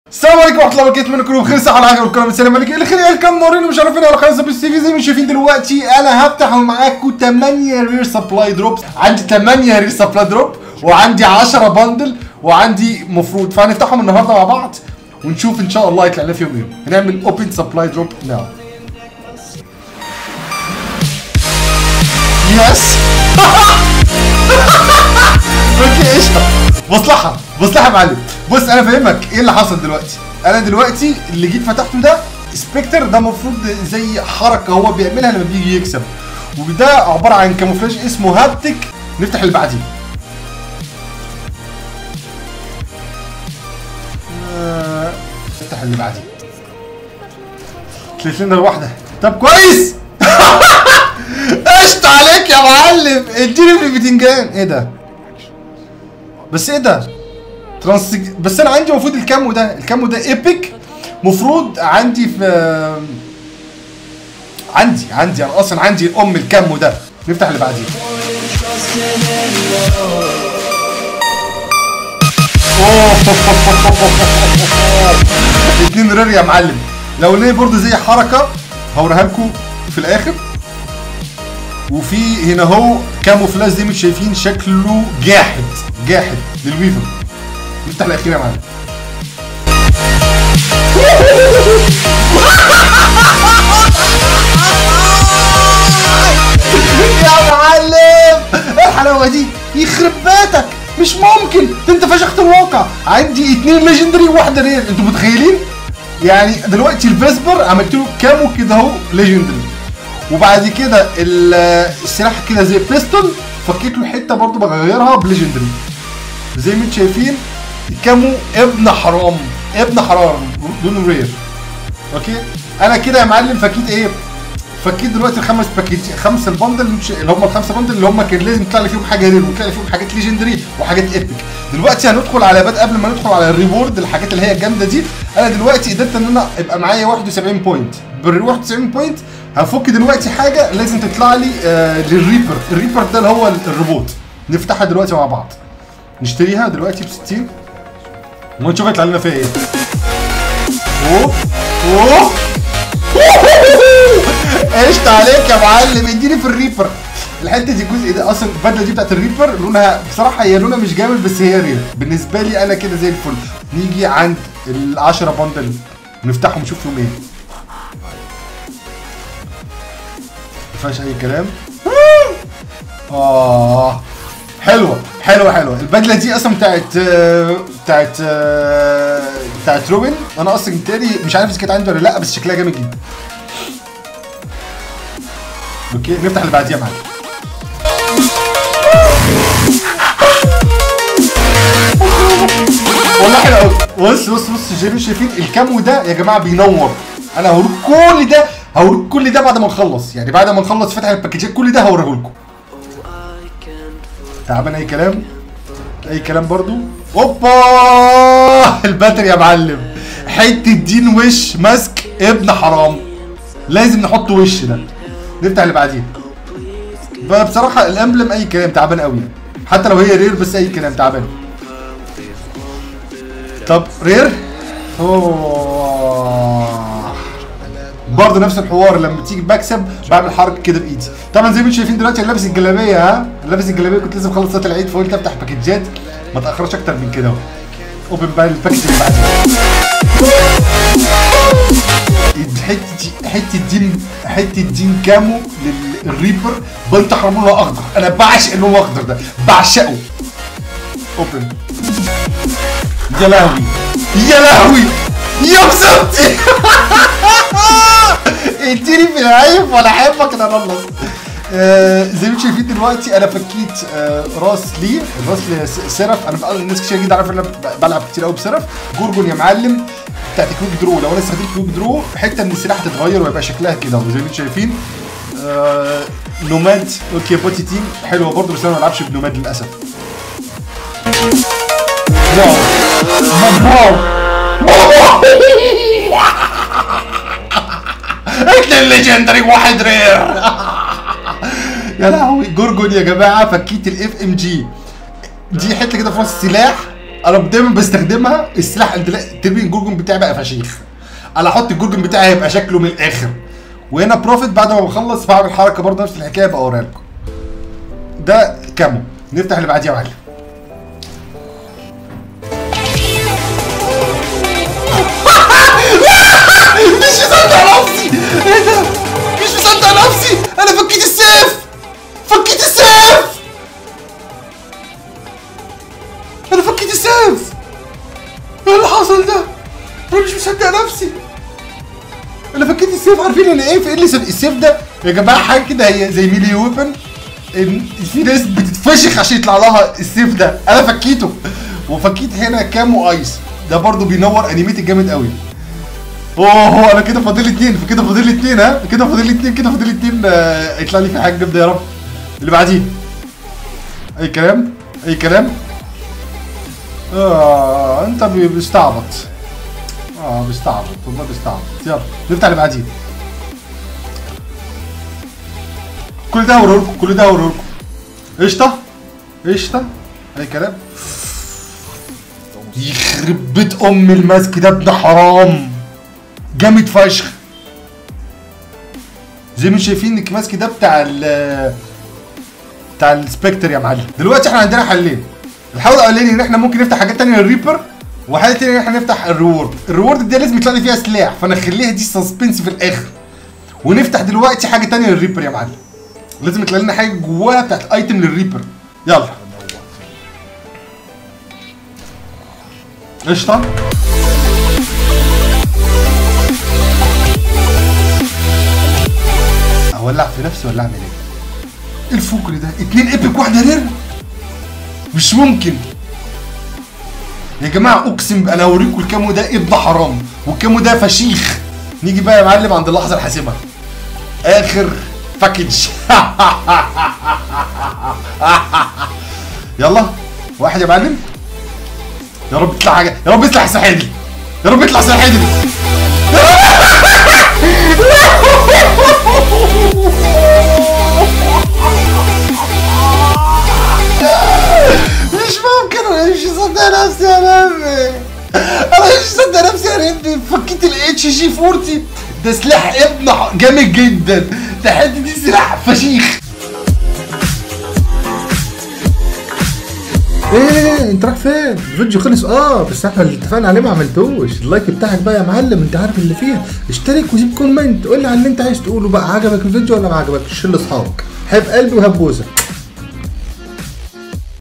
السلام عليكم ورحمه الله وبركاته من كلكم بخير صحه والعافيه والكرم السلام عليكم اللي خير كم نورين ومشرفين على قناه سبيس تي في زي ما شايفين دلوقتي انا هفتح معاكم 8 رير سبلاي دروبس عندي 8 رير سبلاي دروب وعندي 10 بندل وعندي مفروض فهنفتحهم النهارده مع بعض ونشوف ان شاء الله يطلع لنا فيهم ايه هنعمل اوبن سبلاي دروب ناو يس اوكي قشطه مصلحه مصلحه يا معلم بص انا فاهمك ايه اللي حصل دلوقتي انا دلوقتي اللي جيت فتحته ده سبكتر ده المفروض زي حركه هو بيعملها لما بيجي يكسب وده عباره عن كاموفلاج اسمه هابتك نفتح اللي بعديه آه، نفتح اللي بعديه طلعت لنا واحده طب كويس قشطة عليك يا معلم اديني في البتنجان ايه ده بس ايه ده ترانس بس انا عندي المفروض الكامو ده الكامو ده ايبك مفروض عندي في عندي عندي انا اصلا عندي ام الكامو ده نفتح اللي بعديه اتنين رير يا معلم لو ليه برضه زي حركه هوريها لكم في الاخر وفي هنا هو كاموفلاج زي ما انتم شايفين شكله جاحد جاحد للويفر نفتح الاخير يا معلم يا معلم ايه الحلاوه دي يخرب بيتك مش ممكن ده انت فشخت الواقع عندي اتنين ليجندري وواحده رير انتوا متخيلين يعني دلوقتي الفيسبر عملت له كامو كده اهو ليجندري وبعد كده ال- السلاح كده زي بيستول فكيت له حته برضه بغيرها بليجندري زي ما انتم شايفين كامو ابن حرام ابن حرام دون رير اوكي انا كده يا معلم فكيت ايه فكيت دلوقتي الخمس باكيت خمس البندل اللي هم الخمسه بندل اللي هم كان لازم يطلع لي فيهم حاجه رير ويطلع لي فيهم حاجات ليجندري وحاجات ايبك دلوقتي هندخل على بد قبل ما ندخل على الريورد الحاجات اللي هي الجامده دي انا دلوقتي قدرت ان انا يبقى معايا 71 بوينت بال 71 بوينت هفك دلوقتي حاجه لازم تطلع لي آه للريبر الريبر ده اللي هو الروبوت نفتحها دلوقتي مع بعض نشتريها دلوقتي ب 60 ونشوف هيطلع لنا فيها ايه اوه اوه قشطة عليك يا معلم اديني في الريبر الحته دي الجزء ده اصلا البدله دي بتاعت الريبر لونها بصراحه هي لونها مش جامد بس هي رير بالنسبه لي انا كده زي الفل نيجي عند ال 10 بندل نفتحهم نشوف فيهم ايه ما فيهاش اي كلام اه حلوه حلوه حلوه البدله دي اصلا بتاعت آه، بتاعت آه، بتاعت روبن انا اصلا تاني مش عارف اذا كانت عندي ولا لا بس شكلها جامد جدا اوكي نفتح اللي بعديها معاك والله حلو قوي بص بص بص شايفين شايفين الكامو ده يا جماعه بينور انا هوريك كل ده هوريك كل ده بعد ما نخلص يعني بعد ما نخلص فتح الباكجات كل ده هوريه لكم تعبان اي كلام اي كلام برضو اوبا الباتري يا معلم حته دين وش ماسك ابن حرام لازم نحط وش ده نفتح اللي بعديه بقى بصراحه الامبلم اي كلام تعبان قوي حتى لو هي رير بس اي كلام تعبان طب رير اوه برضه نفس الحوار لما تيجي بكسب بعمل حركه كده بايدي طبعا زي ما انتم شايفين دلوقتي انا لابس الجلابيه ها لابس الجلابيه كنت لازم اخلص صلاه العيد فقلت افتح باكجات ما تاخرش اكتر من كده اهو اوبن بقى الباكج اللي بعدين حته حته دين حته دين كامو للريبر بنت حرام لونها اخضر انا بعشق اللون الاخضر ده بعشقه اوبن يا لهوي يا لهوي يا بزبتي اديني في العيب وانا احبك انا نلص آه زي ما انتم شايفين دلوقتي انا فكيت آه راس لي راس لسيرف انا بقى الناس كتير جدا عارفه ان انا ب- بلعب كتير قوي بسيرف جورجون يا معلم بتاعت كويك درو لو انا استخدمت كويك درو حته من السلاح تتغير ويبقى شكلها كده اهو زي ما انتم شايفين آه نوماد اوكي بوتي تيم حلوه برضه بس انا ما بلعبش بنوماد للاسف واو واو اتنين ليجندري واحد رير يا لهوي جورجون يا جماعه فكيت الاف ام جي دي حته كده في راس السلاح انا دايما بستخدمها السلاح انت لا ترمي الجورجن بتاعي بقى فشيخ انا احط الجورجن بتاعي هيبقى شكله من الاخر وهنا بروفيت بعد ما بخلص بعمل حركه برضه نفس الحكايه بقى اوريها لكم ده كامو نفتح اللي بعديه يا معلم مش مصدق نفسي ايه ده مش مصدق نفسي انا فكيت السيف فكيت السيف انا فكيت السيف ايه اللي حصل ده انا مش مصدق نفسي انا فكيت السيف عارفين انا ايه في اللي السيف ده يا جماعه حاجه كده هي زي ميلي ويبن ان في ناس بتتفشخ عشان يطلع لها السيف ده انا فكيته وفكيت هنا كامو ايس ده برضو بينور انيميتد جامد قوي اوه انا كده فاضل لي اتنين كده فاضل لي اتنين ها كده فاضل لي اتنين كده فاضل لي اتنين آه، يطلع لي في حاجه جامده يا رب اللي بعديه اي كلام اي كلام اه انت بي- بيستعبط اه بيستعبط والله بيستعبط يلا نفتح اللي بعديه كل ده هوريه لكم كل ده هوريه لكم قشطه قشطه اي كلام يخرب بيت ام الماسك ده ابن حرام جامد فشخ زي ما انتم شايفين الماسك ده بتاع ال بتاع السبكتر يا معلم دلوقتي احنا عندنا حلين الحل الاولاني ان احنا ممكن نفتح حاجات تانية للريبر وحاجه تانية ان احنا نفتح الريورد الريورد دي لازم يطلع لي فيها سلاح فانا اخليها دي سسبنس في الاخر ونفتح دلوقتي حاجه تانية للريبر يا معلم لازم يطلع لنا حاجه جواها بتاعت ايتم للريبر يلا قشطه اولع في نفسي ولا اعمل ايه؟ ايه الفكر ده؟ اتنين ايبك واحده رير؟ مش ممكن يا جماعه اقسم انا هوريكم الكامو ده ابن حرام والكامو ده فشيخ نيجي بقى يا معلم عند اللحظه الحاسمه اخر باكج يلا واحد يا معلم يا رب يطلع حاجه يا رب يطلع ساحلي يا رب يطلع ساحلي مش ممكن انا مش مصدق نفسي يا ربي انا مش مصدق نفسي يا ربي فكيت الاتش جي 40 ده سلاح ابن ح- جامد جدا ده حته دي سلاح فشيخ ايه انت رايح فين؟ الفيديو خلص اه بس احنا اللي اتفقنا عليه ما عملتوش، اللايك بتاعك بقى يا معلم انت عارف اللي فيها، اشترك وسيب كومنت قول لي على اللي انت عايز تقوله بقى عجبك الفيديو ولا ما عجبكش شيل لاصحابك، حب قلبي وهبوسك